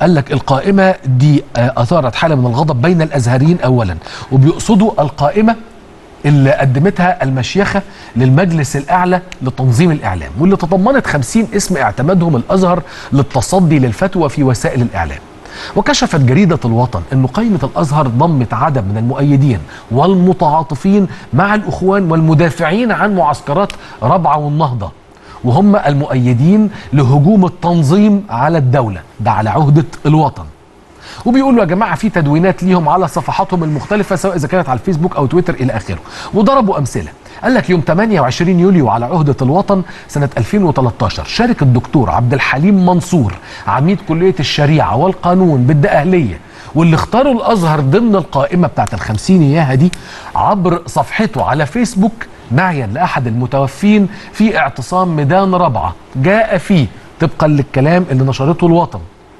قال لك القائمة دي آه، أثارت حالة من الغضب بين الأزهريين أولا وبيقصدوا القائمة اللي قدمتها المشيخة للمجلس الأعلى لتنظيم الإعلام واللي تضمنت 50 اسم اعتمدهم الأزهر للتصدي للفتوى في وسائل الإعلام وكشفت جريدة الوطن أن قائمة الأزهر ضمت عدد من المؤيدين والمتعاطفين مع الأخوان والمدافعين عن معسكرات ربعة والنهضة وهم المؤيدين لهجوم التنظيم على الدولة ده على عهدة الوطن وبيقولوا يا جماعه في تدوينات ليهم على صفحاتهم المختلفه سواء اذا كانت على الفيسبوك او تويتر الى اخره وضربوا امثله قال لك يوم 28 يوليو على عهده الوطن سنه 2013 شارك الدكتور عبد الحليم منصور عميد كليه الشريعه والقانون بالدقهليه واللي اختاروا الازهر ضمن القائمه بتاعت الخمسين اياها دي عبر صفحته على فيسبوك نعيا لاحد المتوفين في اعتصام ميدان رابعه جاء فيه طبقا للكلام اللي نشرته الوطن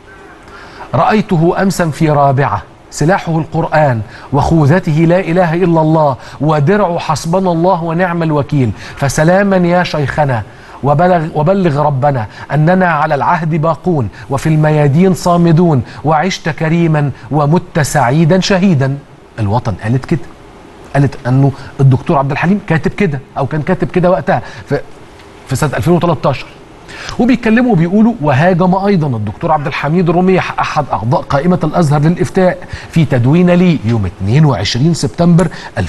رأيته أمسا في رابعة سلاحه القرآن وخوذته لا إله إلا الله ودرع حسبنا الله ونعم الوكيل فسلاما يا شيخنا وبلغ, وبلغ ربنا أننا على العهد باقون وفي الميادين صامدون وعشت كريما ومت سعيدا شهيدا الوطن قالت كده قالت أنه الدكتور عبد الحليم كاتب كده أو كان كاتب كده وقتها في, في سنة 2013 وبيتكلموا وبيقولوا وهاجم ايضا الدكتور عبد الحميد رميح احد اعضاء قائمه الازهر للافتاء في تدوين لي يوم 22 سبتمبر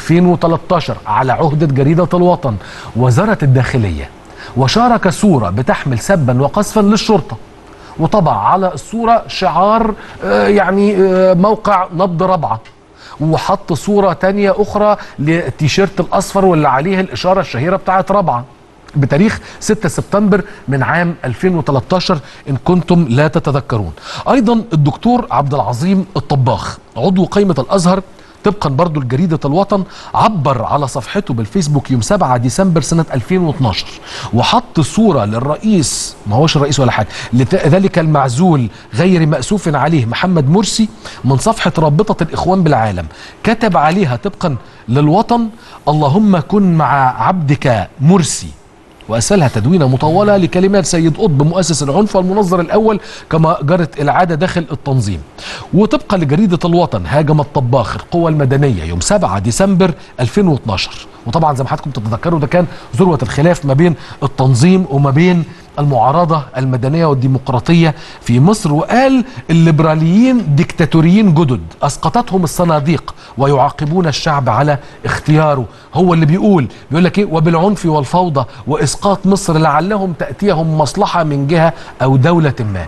2013 على عهده جريده الوطن وزاره الداخليه وشارك صوره بتحمل سبا وقذفا للشرطه وطبع على الصوره شعار آه، يعني آه، موقع نبض ربعه وحط صوره تانية اخرى للتيشيرت الاصفر واللي عليه الاشاره الشهيره بتاعت ربعه بتاريخ 6 سبتمبر من عام 2013 ان كنتم لا تتذكرون ايضا الدكتور عبد العظيم الطباخ عضو قائمه الازهر طبقا برضو لجريدة الوطن عبر على صفحته بالفيسبوك يوم 7 ديسمبر سنة 2012 وحط صورة للرئيس ما هوش الرئيس ولا حاجة لذلك المعزول غير مأسوف عليه محمد مرسي من صفحة رابطة الإخوان بالعالم كتب عليها طبقا للوطن اللهم كن مع عبدك مرسي وأسفلها تدوينة مطولة لكلمات سيد قطب مؤسس العنف والمنظر الأول كما جرت العادة داخل التنظيم وطبقا لجريدة الوطن هاجم الطباخ القوى المدنية يوم 7 ديسمبر 2012 وطبعا زي ما حضراتكم تتذكروا ده كان ذروة الخلاف ما بين التنظيم وما بين المعارضة المدنية والديمقراطية في مصر وقال الليبراليين ديكتاتوريين جدد أسقطتهم الصناديق ويعاقبون الشعب على اختياره هو اللي بيقول بيقول لك ايه وبالعنف والفوضى وإسقاط مصر لعلهم تأتيهم مصلحة من جهة أو دولة ما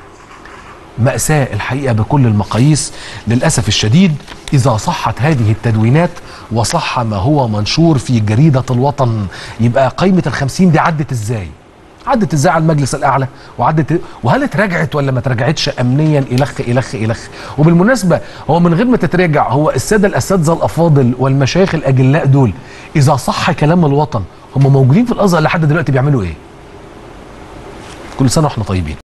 مأساة الحقيقة بكل المقاييس للأسف الشديد إذا صحت هذه التدوينات وصح ما هو منشور في جريدة الوطن يبقى قائمة الخمسين دي عدت إزاي عدت ازاي على المجلس الاعلى وعدت وهل اتراجعت ولا ما اتراجعتش امنيا الخ الخ الخ وبالمناسبه هو من غير ما تتراجع هو الساده الاساتذه الافاضل والمشايخ الاجلاء دول اذا صح كلام الوطن هم موجودين في الازهر لحد دلوقتي بيعملوا ايه كل سنه واحنا طيبين